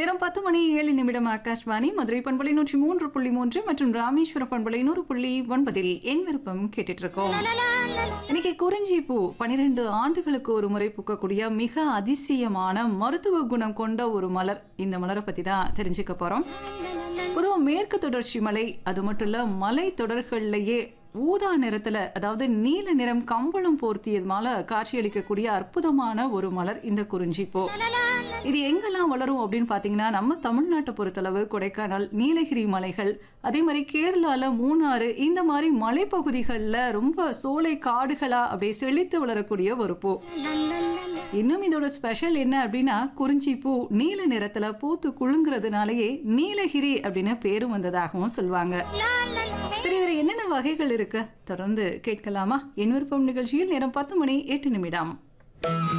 நேரம் பத்து மணி ஏழு நிமிடம் ஆகாஷ்வாணி மதுரை பண்பலை நூற்றி மூன்று புள்ளி மூன்று மற்றும் ராமேஸ்வர பண்பலை நூறு புள்ளி ஒன்பதில் என் விருப்பம் கேட்டுட்டு இருக்கோம் இன்னைக்கு குறிஞ்சி பூ பனிரெண்டு ஆண்டுகளுக்கு ஒரு முறை பூக்கக்கூடிய மிக அதிசயமான மருத்துவ குணம் கொண்ட ஒரு மலர் இந்த மலரை பத்தி தான் தெரிஞ்சுக்க போறோம் பொதுவாக மேற்கு தொடர்ச்சி மலை அது மட்டும் இல்ல மலை தொடர்கள்லயே ஊதா நிறத்துல அதாவது நீல நிறம் கம்பளம் போர்த்தியதுனால காட்சியளிக்கக்கூடிய அற்புதமான ஒரு மலர் இந்த குறிஞ்சி பூ இது எங்கெல்லாம் வளரும் அப்படின்னு பார்த்தீங்கன்னா நம்ம தமிழ்நாட்டை பொறுத்தளவு கொடைக்கானல் நீலகிரி மலைகள் அதே மாதிரி கேரளால மூணாறு இந்த மாதிரி மலைப்பகுதிகளில் ரொம்ப சோலை காடுகளா அப்படியே செழித்து வளரக்கூடிய ஒரு பூ இன்னும் இதோட ஸ்பெஷல் என்ன அப்படின்னா குறிஞ்சி பூ நீல நிறத்துல பூத்து குலுங்குறதுனாலயே நீலகிரி அப்படின்னு பேரும் வந்ததாகவும் சொல்லுவாங்க சரி இதுல என்னென்ன வகைகள் இருக்கு தொடர்ந்து கேட்கலாமா என் விருப்பம் நிகழ்ச்சியில் நேரம் பத்து மணி எட்டு நிமிடம்